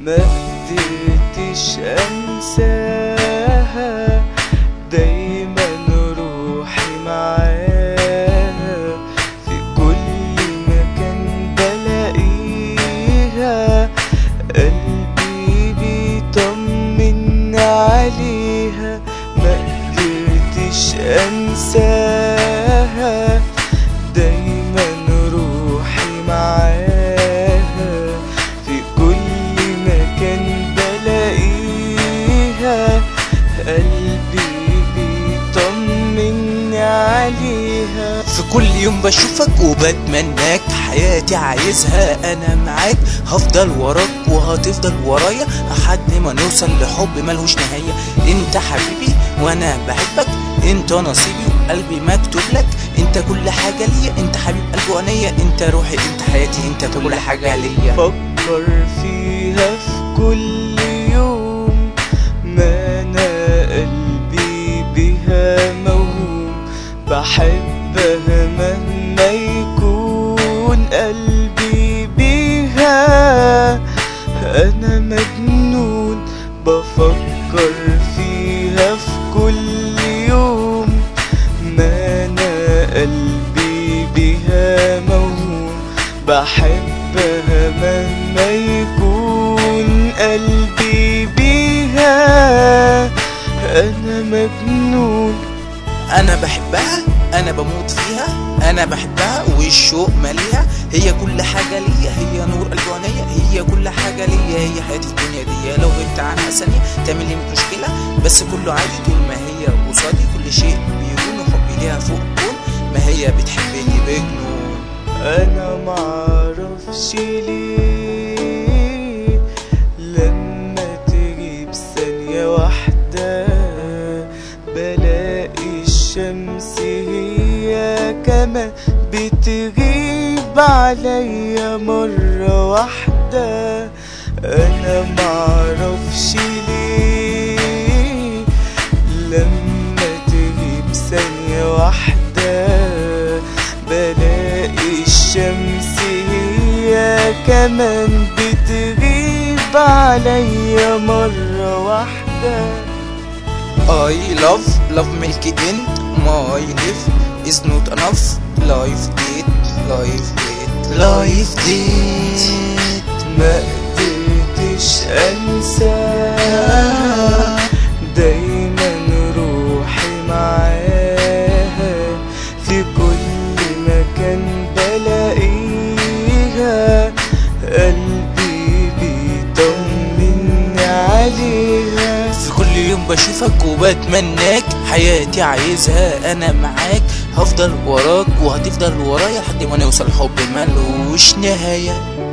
ما قدرتش انساها دايما روحي معاها في كل مكان بلاقيها قلبي بيطمن عليها ما قدرتش انساها دايما روحي معاها في كل مكان بلاقيها قلبي بيطمن عليها في كل يوم بشوفك وبتمناك حياتي عايزها انا معاك هفضل وراك وهتفضل ورايا لحد ما نوصل لحب ملهوش نهاية انت حبيبي وانا بحبك انت نصيبي وقلبي مكتوب لك انت كل حاجة ليا انت حبيب قلبي وعينيا انت روحي انت حياتي انت كل حاجة ليا فكر فيها في كل يوم ما انا قلبي بها موهوم بحبها مهما يكون قلبي بيها انا مجنون بفكر فيها في كل يوم ما انا قلبي بها موهوم بحبها مهما يكون قلبي بيها انا مجنون انا بحبها انا بموت فيها انا بحبها والشوق ماليها هي كل حاجة ليا هي نور قلبي وعينيا هي كل حاجة ليا هي حياتي الدنيا دي لو غبت عنها ثانية تعمل لي مشكلة بس كله عادي طول ما هي قصادي كل شيء بيكون وحبي ليها فوق كون ما هي بتحبني بجنون انا معرفش ليه لما تغيب ثانية واحدة بلاقي الشمس هي كمان بتغيب عليا مرة واحدة انا معرفش ليه لما تغيب ثانية واحدة بلاقي الشمس هي كمان بتغيب عليا مرة واحدة I love love milk in my life is not enough life date life date life date ما قدرتش انساها دايما روحي معاها في كل مكان بلاقيها قلبي بيطمن عليها في كل يوم بشوفك وبتمناك حياتي عايزها انا معاك هفضل وراك وهتفضل ورايا لحد ما نوصل حب ملوش نهايه